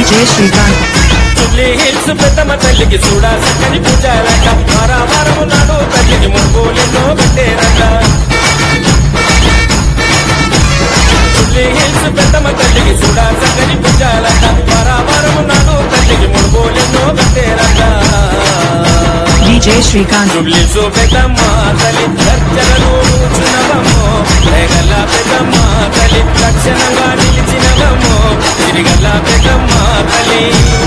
DJ Shrikant, Jubilee hills పెద్దమ్మ తల్లికి చూడా చక్కని పూజారట వారావారము నాడు తల్లికి ముగ్గులెన్నో పెట్టేరట జూబ్లీ హిల్స్ పెద్దమ్మ తల్లికి చూడా చక్కని పూజారట వారావారము నాడు తల్లికి ముగ్గులెన్నో పెట్టేరట DJ Shrikant, జుబ్లి పెద్దమ్మ తల్లి గర్జనలు చూచినవమ్మో రేగల్ల పెద్దమ్మ తల్లి లక్షణంగా నిలిచినవమ్మో తిరిగల్ల పెద్దమ్మ తల్లి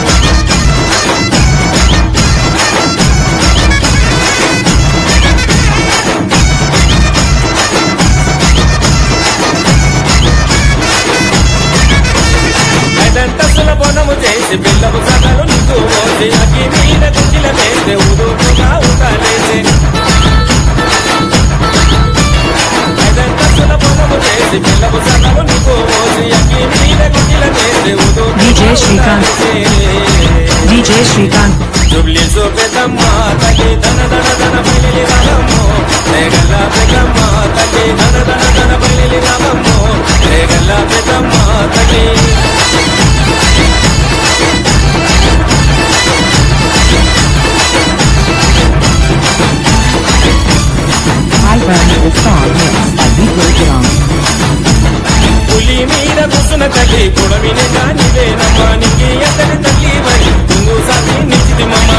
ఐదంతస్తుల బోనము చేసి పిల్లము సగలు నీకు మోసి అగ్గి మీద కుంగిల వేస్తే ఉదుపుగా ఉండాలేసే ఐదంతస్తుల బోనము చేసి పిల్లము సగలు నీకు మోసి అగ్గి మీద కుంగిల వేస్తే DJ Shrikant. DJ Shrikant, Jubilee సో పెద్దమ్మ తల్లి ధన ధన ధన బయలి రామమ్మో రేగల్ల పెద్దమ్మ తల్లి ధన ధన ధన బయలి రామమ్మో రేగల్ల పెద్దమ్మ తల్లి Hi friends, this song mixed by Beat Gidon. పులి మీద కూసున తల్లి పొడవిని కానివేనమ్మా నీకి ఎత్తడి తల్లి మరి తుంగు సాగి నిచ్చిది మమ్మ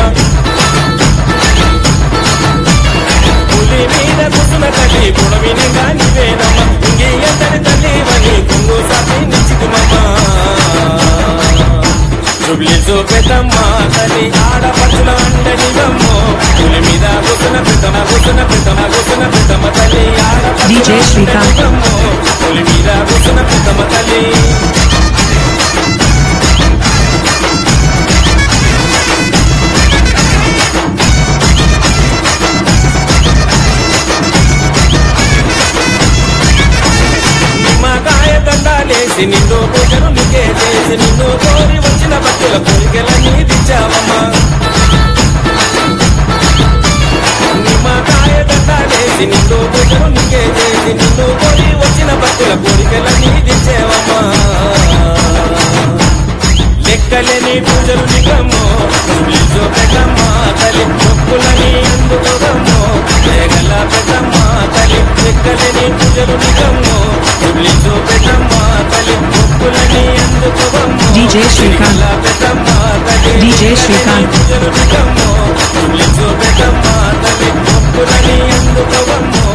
పులి మీద కూసున తల్లి పొడవిని కానివేనమ్మా నీకి ఎత్తడి తల్లి మరి తుంగు సాగి నిచ్చిది మమ్మ జుబ్లి పెద్దమ్మ తల్లి ఆడపడుచుల అండనివమ్మో పులి మీద కూసున పెద్దమ్మ కూసున పెద్దమ్మ కూసున పెద్దమ్మ తల్లి DJ Shrikant. పులి మీద కూసున పెద్దమ్మ తల్లి నిమ్మకాయ దండాలేసి నిన్ను పూజలు నీకే చేసి నిన్ను కోరి వచ్చిన భక్తుల కోరికలన్నీ తెచ్చావమ్మా నిమ్మకాయ దండాలేసి నిన్ను పూజలు నీకే చేసి నిన్ను కోరి వచ్చిన భక్తుల కోరికలన్నీ తెచ్చావమ్మా లెక్కలేని పూజలు నిగమ్మో నిజో పెద్దమ్మ తల్లి మొక్కులని అందుకోగమ్మో లేగల పెద్దమ్మ తల్లి లెక్కలేని పూజలు నిగమ్మో నిజో పెద్దమ్మ తల్లి మొక్కులని అందుకోగమ్మో DJ Shrikant. లేగల పెద్దమ్మ తల్లి DJ Shrikant. పూజలు నిగమ్మో నిజో పెద్దమ్మ తల్లి మొక్కులని అందుకోగమ్మో